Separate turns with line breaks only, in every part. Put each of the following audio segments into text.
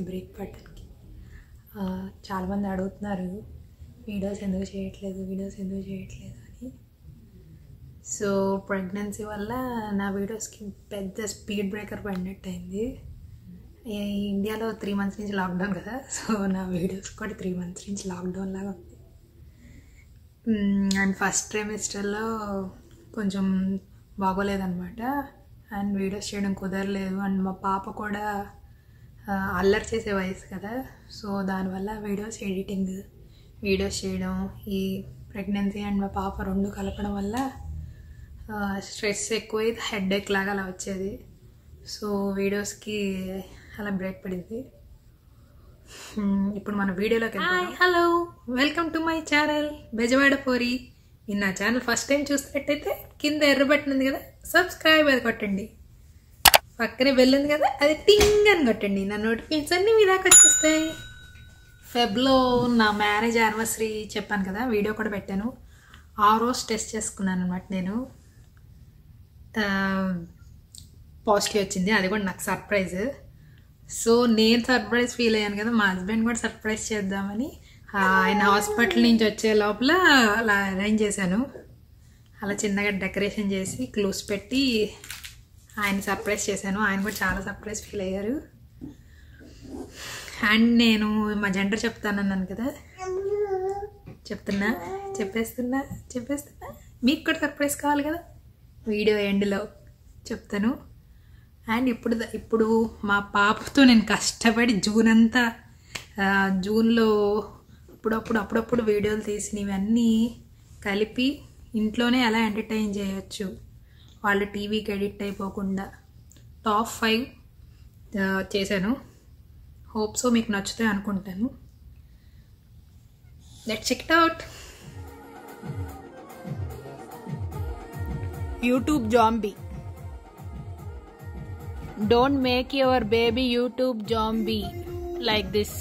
Break పడడానికి ఆ, చాలామంది అడుగుతున్నారు వీడియోస్ ఎందుకు చేయట్లేదు వీడియోస్ ఎందుకు చేయట్లేదు అని సో ప్రెగ్నెన్సీ వల్ల నా వీడియోస్కి పెద్ద స్పీడ్ బ్రేకర్ పడినట్టు అయింది ఈ ఇండియాలో త్రీ మంత్స్ నుంచి లాక్డౌన్ కదా సో నా వీడియోస్ కూడా త్రీ మంత్స్ నుంచి లాక్డౌన్ లాగా ఉంది అండ్ ఫస్ట్ ట్రైమిస్టర్లో కొంచెం బాగోలేదన్నమాట అండ్ వీడియోస్ చేయడం కుదరలేదు అండ్ మా పాప కూడా ఆ, అల్లరి చేసే వయసు కదా సో దానివల్ల వీడియోస్ ఎడిటింగ్ వీడియోస్ చేయడం ఈ ప్రెగ్నెన్సీ అండ్ మా పాప రెండు కలపడం వల్ల స్ట్రెస్ ఎక్కువై హెడ్ ఎక్ లాగా అలా వచ్చేది సో వీడియోస్కి అలా బ్రేక్ పడింది మ్మ్, ఇప్పుడు మన వీడియోలోకి hi hello welcome to my channel Bezawada పోరి మీరు నా ఛానల్ ఫస్ట్ టైం చూసినట్టయితే కింద ఎర్ర బటన్ ఉంది కదా సబ్స్క్రైబ్ అది కొట్టండి పక్కనే బెల్ ఉంది కదా అది టింగ్ అని కొట్టండి నా నోటిఫికేషన్స్ అన్నీ మీ దాకా వచ్చేస్తాయి ఫెబ్లో నా మ్యారేజ్ యానివర్సరీ చెప్పాను కదా వీడియో కూడా పెట్టాను ఆ రోజు టెస్ట్ చేసుకున్నాను అనమాట నేను పాజిటివ్ వచ్చింది అది కూడా నాకు సర్ప్రైజ్ సో నేను సర్ప్రైజ్ ఫీల్ అయ్యాను కదా మా హస్బెండ్ కూడా సర్ప్రైజ్ చేద్దామని ఆ, ఆయన హాస్పిటల్ నుంచి వచ్చే లోపల అలా అరేంజ్ చేశాను అలా చిన్నగా డెకరేషన్ చేసి క్లూస్ పెట్టి ఆయన సర్ప్రైజ్ చేశాను ఆయన కూడా చాలా సర్ప్రైజ్ ఫీల్ అయ్యారు అండ్ నేను మా జెండర్ చెప్తానన్నాను కదా చెప్తున్నా చెప్పేస్తున్నా చెప్పేస్తున్నా మీకు కూడా సర్ప్రైజ్ కావాలి కదా వీడియో ఎండ్లో చెప్తాను అండ్ ఇప్పుడు ద- ఇప్పుడు మా పాపతో నేను కష్టపడి జూన్ అంతా ఆ, జూన్లో అప్పుడప్పుడు అప్పుడప్పుడు వీడియోలు తీసినవన్నీ కలిపి ఇంట్లోనే ఎలా ఎంటర్టైన్ చేయొచ్చు వాళ్ళు టీవీకి ఎడిట్ అయిపోకుండా టాప్ ఫైవ్ చేశాను హోప్ సో మీకు నచ్చుతాయి అనుకుంటాను let check it out
YouTube zombie. Don't make your baby YouTube zombie like this.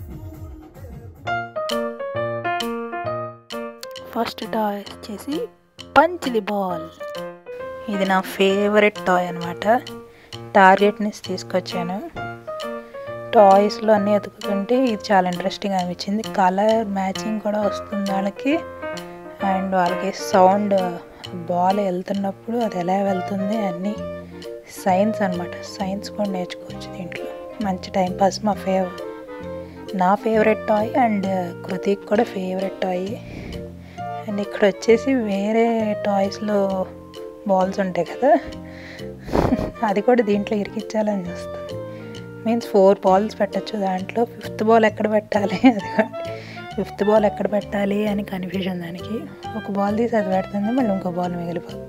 First toy వచ్చేసి పంచిలి బాల్ ఇది నా ఫేవరెట్ టాయ్ అనమాట టార్గెట్ నుంచి తీసుకొచ్చాను టాయ్స్లో అన్నీ ఎతుకుతుంటే ఇది చాలా ఇంట్రెస్టింగ్ అనిపించింది కలర్ మ్యాచింగ్ కూడా వస్తుంది వాళ్ళకి అండ్ వాళ్ళకి సౌండ్ బాల్ వెళ్తున్నప్పుడు అది ఎలా వెళ్తుంది అన్నీ సైన్స్ అనమాట సైన్స్ కూడా నేర్చుకోవచ్చు దీంట్లో మంచి టైంపాస్ మా ఫేవ్ నా ఫేవరెట్ టాయ్ అండ్ కృతిక్ కూడా ఫేవరెట్ టాయ్ అండ్ ఇక్కడ వచ్చేసి వేరే టాయ్స్లో బాల్స్ ఉంటాయి కదా అది కూడా దీంట్లో ఇరికించాలని చూస్తుంది మీన్స్ ఫోర్ బాల్స్ పెట్టచ్చు దాంట్లో ఫిఫ్త్ బాల్ ఎక్కడ పెట్టాలి అది ఫిఫ్త్ బాల్ ఎక్కడ పెట్టాలి అని కన్ఫ్యూజన్ దానికి ఒక బాల్ తీసి అది పెడుతుంది మళ్ళీ ఇంకో బాల్ మిగిలిపోతుంది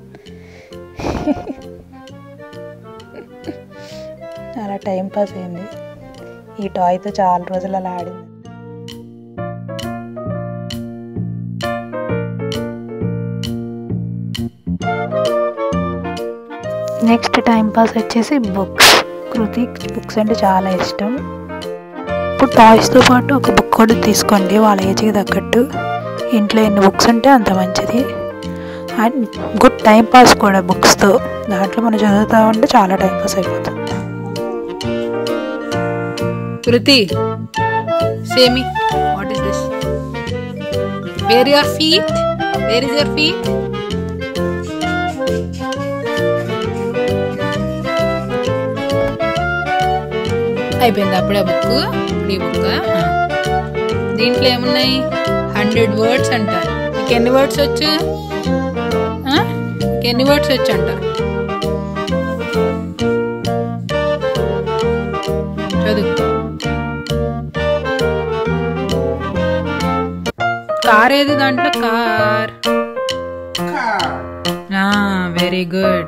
అలా టైం పాస్ అయింది ఈ టాయ్తో చాలా రోజులు అలా ఆడింది నెక్స్ట్ టైం పాస్ వచ్చేసి బుక్స్ కృతిక్ బుక్స్ అంటే చాలా ఇష్టం ఇప్పుడు టాయ్స్తో పాటు ఒక బుక్ కూడా తీసుకోండి వాళ్ళ ఏజ్కి తగ్గట్టు ఇంట్లో ఎన్ని బుక్స్ ఉంటే అంత మంచిది అండ్ గుడ్ టైం పాస్ కూడా బుక్స్తో దాంట్లో మనం చదువుతూ ఉంటే చాలా టైం పాస్ అయిపోతుంది
Kruti, say me, what is this? Where your feet? Where is your feet? అయిపోయింది అప్పుడే బుక్ ఇప్పుడు ఈ బుక్ దీంట్లో ఏమున్నాయి హండ్రెడ్ వర్డ్స్ అంట నీకు ఎన్ని వర్డ్స్ వచ్చు ఆ? నీకు ఎన్ని వర్డ్స్ వచ్చు అంట చదువు కార్ ఏది దాంట్లో కార్ వెరీ గుడ్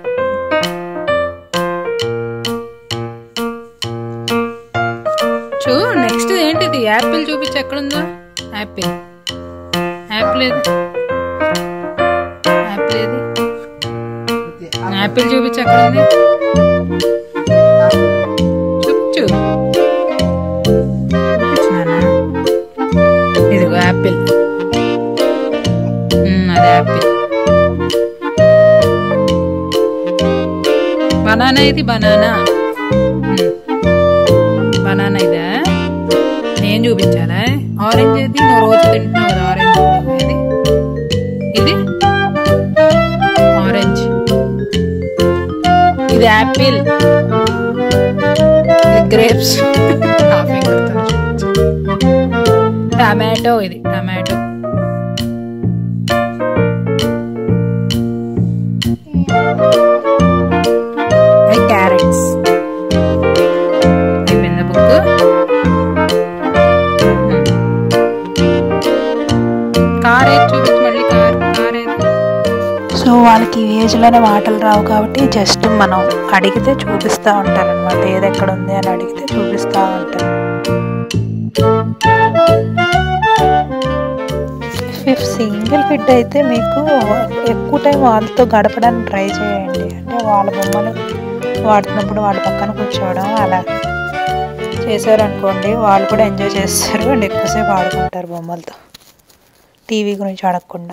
చూ నెక్స్ట్ ఏంటిది యాపిల్ చూపించి ఎక్కడుందో యాపిల్ యాపిల్ ఏది యాపిల్ ఏది యాపిల్ చూపించి ఎక్కడుంది చూపించు చూపించినానా ఇదిగో యాపిల్ మ్మ్, అది యాపిల్ బనానా ఇది బనానా మ్మ్. బనానా ఇదా నేను చూపించాలా ఆరెంజ్ ఏది నువ్వు రోజు తింటున్నావు కదా ఆరెంజ్ ఇది ఇది ఆరెంజ్ ఇది యాపిల్ ఇది గ్రేప్స్ టమాటో ఇది టమాటో అవి క్యారెట్స్ అయిపోయిందా బుక్ కార్ ఏది చూపించు మళ్ళీ కార్ కార్ ఏది
సో వాళ్ళకి ఈ ఏజ్లోనే మాటలు రావు కాబట్టి జస్ట్ మనం అడిగితే చూపిస్తూ ఉంటారు అనమాట ఏది ఎక్కడ ఉంది అని అడిగితే చూపిస్తూ ఉంటారు ఇఫ్ సింగిల్ కిడ్ అయితే మీకు ఎక్కువ టైం వాళ్ళతో గడపడానికి ట్రై చేయండి అంటే వాళ్ళ బొమ్మలు వాడుతున్నప్పుడు వాళ్ళ పక్కన కూర్చోవడం అలా చేశారనుకోండి వాళ్ళు కూడా ఎంజాయ్ చేస్తారు అండ్ ఎక్కువసేపు ఆడుకుంటారు బొమ్మలతో టీవీ గురించి అడగకుండా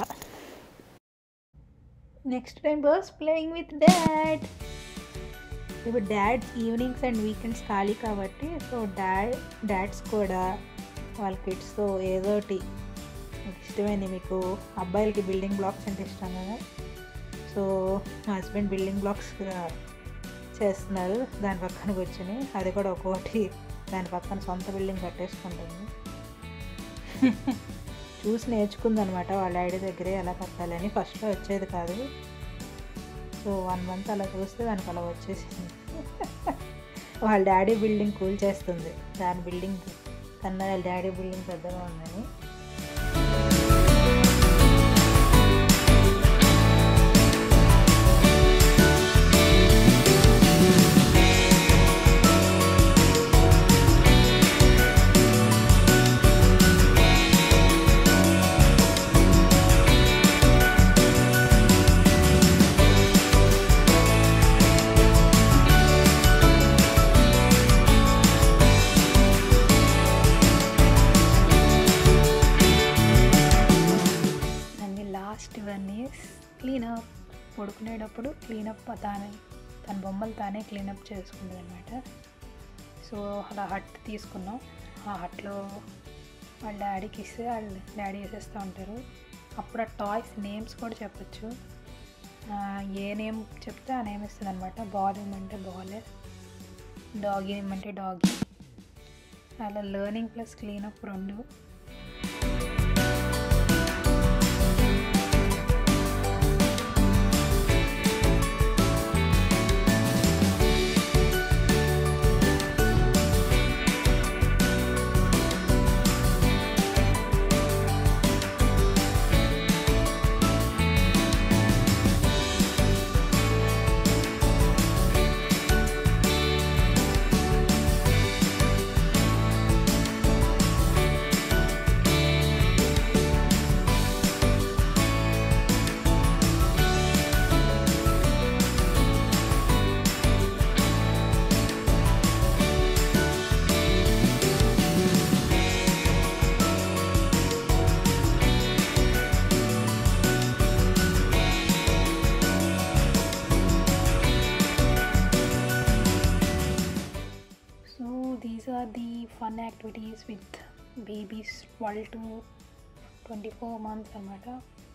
next time was playing with dad ఇప్పుడు డాడ్ ఈవినింగ్స్ అండ్ వీకెండ్స్ ఖాళీ కాబట్టి సో డాడ్ డాడ్స్ కూడా వాళ్ళ కిడ్స్తో ఏదోటి మీకు ఇష్టమైంది మీకు అబ్బాయిలకి బిల్డింగ్ బ్లాక్స్ అంటే ఇష్టం కదా సో మా హస్బెండ్ బిల్డింగ్ బ్లాక్స్ చేస్తున్నారు దాని పక్కన కూర్చొని అది కూడా ఒక్కొక్కటి దాని పక్కన సొంత బిల్డింగ్ కట్టేసుకుంటుంది చూసి నేర్చుకుందనమాట వాళ్ళ డాడీ దగ్గరే ఎలా కట్టాలని ఫస్ట్లో వచ్చేది కాదు సో వన్ మంత్ అలా చూస్తే దానికి అలా వచ్చేసింది వాళ్ళ డాడీ బిల్డింగ్ కూల్ చేస్తుంది దాని బిల్డింగ్ కన్నా వాళ్ళ డాడీ బిల్డింగ్ పెద్దగా ఉందని అండ్ లాస్ట్ ఇవన్నీ క్లీనప్ పడుకునేటప్పుడు క్లీనప్ తానే తన బొమ్మలు తానే క్లీనప్ చేసుకుంటుంది అనమాట సో అలా హట్ తీసుకున్నాం ఆ హట్లో వాళ్ళ డాడీకి ఇస్తే వాళ్ళు డాడీ వేసేస్తూ ఉంటారు అప్పుడు ఆ టాయ్స్ నేమ్స్ కూడా చెప్పచ్చు ఆ, ఏ నేమ్ చెప్తే ఆ నేమ్ ఇస్తుంది అనమాట బాల్ ఏమంటే బాల్ డాగ్ ఏమంటే డాగ్ అలా లెర్నింగ్ ప్లస్ క్లీనప్ రెండు so these are the fun activities with babies twelve to twenty four months అనమాట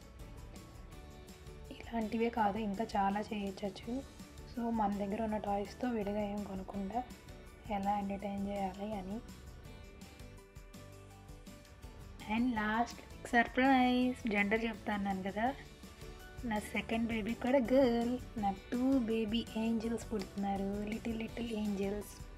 ఇలాంటివే కాదు ఇంకా చాలా చేయొచ్చు సో మన దగ్గర ఉన్న టాయ్స్తో విడిగా ఏం కొనకుండా ఎలా ఎంటర్టైన్ చేయాలి అని అండ్ లాస్ట్ సర్ప్రైజ్ జెండర్ చెప్తాను కదా నా సెకండ్ బేబీ కూడా గర్ల్ నా టూ బేబీ ఏంజల్స్ పుడుతున్నారు లిటిల్ లిటిల్ ఏంజల్స్